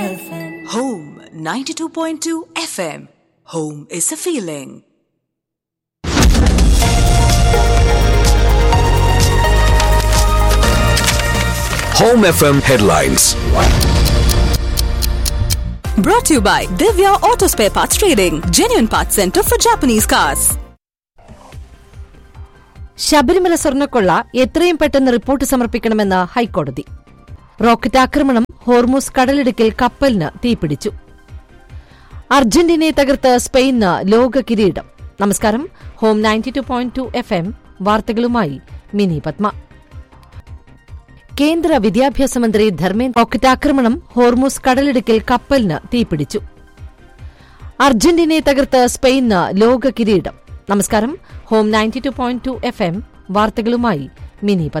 FM. Home 92.2 FM. Home is a feeling. Home FM headlines. Brought to you by Divya Auto Spare Parts Trading, genuine parts center for Japanese cars. Sabarimala സ്വർണ്ണക്കൊള്ള എത്രയും പെട്ടെന്ന് report സമർപ്പിക്കണമെന്ന് ഹൈക്കോടതി rocket ആക്രമണം Hormuz കടലിടുക്കിൽ കപ്പലിന് തീപിടിച്ചു അർജന്റീനയെ തകർത്ത് Spain ലോക കിരീടം നമസ്കാരം home ninety two point two F M വാർത്തകളുമായി മിനി പത്മ കേന്ദ്ര വിദ്യാഭ്യാസ മന്ത്രി ധർമ്മേന്ദ്ര റോക്കറ്റ് ആക്രമണം ഹോർമൂസ് കടലിടുക്കിൽ കപ്പലിന് തീപിടിച്ചു അർജന്റീനയെ തകർത്ത് സ്പെയിന് ലോക കിരീടം നമസ്കാരം home ninety two point two F M വാർത്തകളുമായി മിനി പത്മ